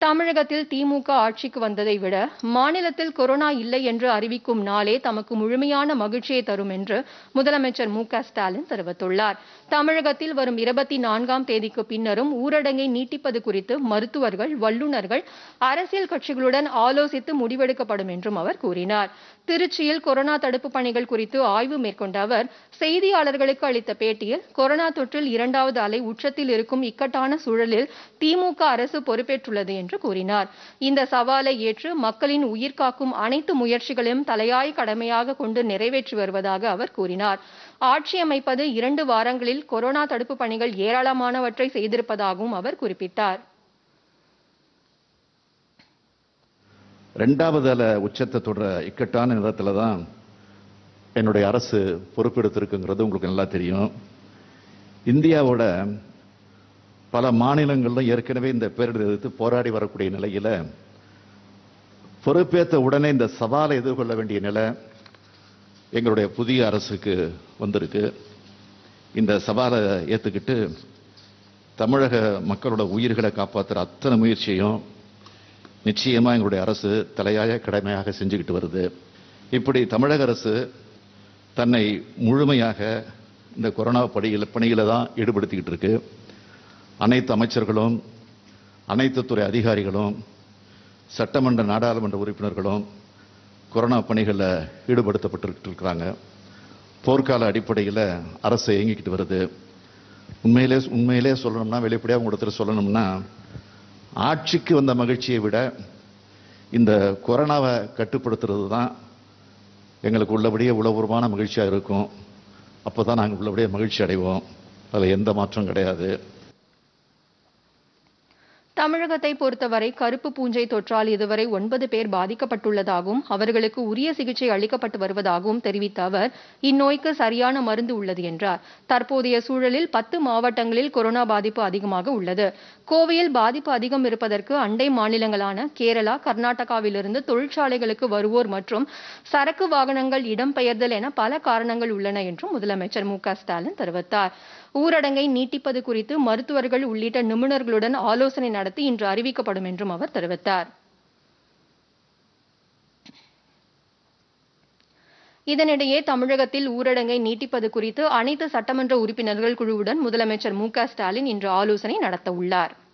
தமிழகத்தில் திமுக ஆட்சிக்கு வந்ததை விட மாநிலத்தில் கொரோனா இல்லை என்று அறிவிக்கும் நாளே தமக்கு முழுமையான மகிழ்ச்சியை தரும் என்று முதலமைச்சர் மு க ஸ்டாலின் தெரிவித்துள்ளார் தமிழகத்தில் வரும் இருபத்தி நான்காம் தேதிக்கு பின்னரும் ஊரடங்கை நீட்டிப்பது குறித்து மருத்துவர்கள் வல்லுநர்கள் அரசியல் கட்சிகளுடன் ஆலோசித்து முடிவெடுக்கப்படும் என்றும் அவர் கூறினார் திருச்சியில் கொரோனா தடுப்பு பணிகள் குறித்து ஆய்வு மேற்கொண்ட அவர் செய்தியாளர்களுக்கு அளித்த பேட்டியில் கொரோனா தொற்றில் இரண்டாவது அலை உச்சத்தில் இருக்கும் இக்கட்டான சூழலில் திமுக அரசு பொறுப்பேற்றுள்ளது என்று கூறினார் இந்த சவாலை ஏற்று மக்களின் உயிர் காக்கும் அனைத்து முயற்சிகளையும் தலையாய கடமையாக கொண்டு நிறைவேற்றி வருவதாக அவர் கூறினார் ஆட்சி அமைப்பது இரண்டு வாரங்களில் கொரோனா தடுப்பு பணிகள் ஏராளமானவற்றை செய்திருப்பதாகவும் அவர் குறிப்பிட்டார் ரெண்டாவது அல உச்சத்தை தொடர இக்கட்டான நேரத்துல தான் என்னுடைய அரசு பொறுப்பெடுத்திருக்குங்கிறது உங்களுக்கு நல்லா தெரியும் இந்தியாவோட பல மாநிலங்கள்ல ஏற்கனவே இந்த பேரிடர் எதிர்த்து போராடி வரக்கூடிய நிலையில பொறுப்பேற்ற உடனே இந்த சவாலை எதிர்கொள்ள வேண்டிய நிலை எங்களுடைய புதிய அரசுக்கு வந்திருக்கு இந்த சவாலை ஏத்துக்கிட்டு தமிழக மக்களோட உயிர்களை காப்பாற்றுற அத்தனை முயற்சியும் நிச்சயமா எங்களுடைய அரசு தலையாய கடமையாக செஞ்சுக்கிட்டு வருது இப்படி தமிழக அரசு தன்னை முழுமையாக இந்த கொரோனா பணியில் பணியில தான் ஈடுபடுத்திக்கிட்டு இருக்கு அனைத்து அமைச்சர்களும் அனைத்து துறை அதிகாரிகளும் சட்டமன்ற நாடாளுமன்ற உறுப்பினர்களும் கொரோனா பணிகளில் ஈடுபடுத்தப்பட்டு இருக்கிறாங்க போர்க்கால அடிப்படையில் அரசு இயங்கிக்கிட்டு வருது உண்மையிலே உண்மையிலே சொல்லணும்னா வெளிப்படையாக உங்களுக்கு சொல்லணும்னா ஆட்சிக்கு வந்த மகிழ்ச்சியை விட இந்த கொரோனாவை கட்டுப்படுத்துறது தான் எங்களுக்கு உள்ளபடியே உளபூர்வமான மகிழ்ச்சியாக இருக்கும் அப்போ தான் நாங்கள் உள்ளபடியே மகிழ்ச்சி அடைவோம் அதில் எந்த மாற்றம் கிடையாது தமிழகத்தை பொறுத்தவரை கருப்பு பூஞ்சை தொற்றால் இதுவரை ஒன்பது பேர் பாதிக்கப்பட்டுள்ளதாகவும் அவர்களுக்கு உரிய சிகிச்சை அளிக்கப்பட்டு வருவதாகவும் தெரிவித்த அவர் இந்நோய்க்கு சரியான மருந்து உள்ளது என்றார் தற்போதைய சூழலில் பத்து மாவட்டங்களில் கொரோனா பாதிப்பு அதிகமாக உள்ளது கோவையில் பாதிப்பு அதிகம் இருப்பதற்கு அண்டை மாநிலங்களான கேரளா கர்நாடகாவிலிருந்து தொழிற்சாலைகளுக்கு வருவோர் மற்றும் சரக்கு வாகனங்கள் இடம்பெயர்தல் என பல காரணங்கள் உள்ளன என்றும் முதலமைச்சர் மு க ஸ்டாலின் தெரிவித்தார் ஊரடங்கை நீட்டிப்பது குறித்து மருத்துவர்கள் உள்ளிட்ட நிபுணர்களுடன் ஆலோசனை நடத்தி இன்று அறிவிக்கப்படும் என்றும் அவர் தெரிவித்தார் இதனிடையே தமிழகத்தில் ஊரடங்கை நீட்டிப்பது குறித்து அனைத்து சட்டமன்ற உறுப்பினர்கள் குழுவுடன் முதலமைச்சர் மு க ஸ்டாலின் இன்று ஆலோசனை நடத்த உள்ளார்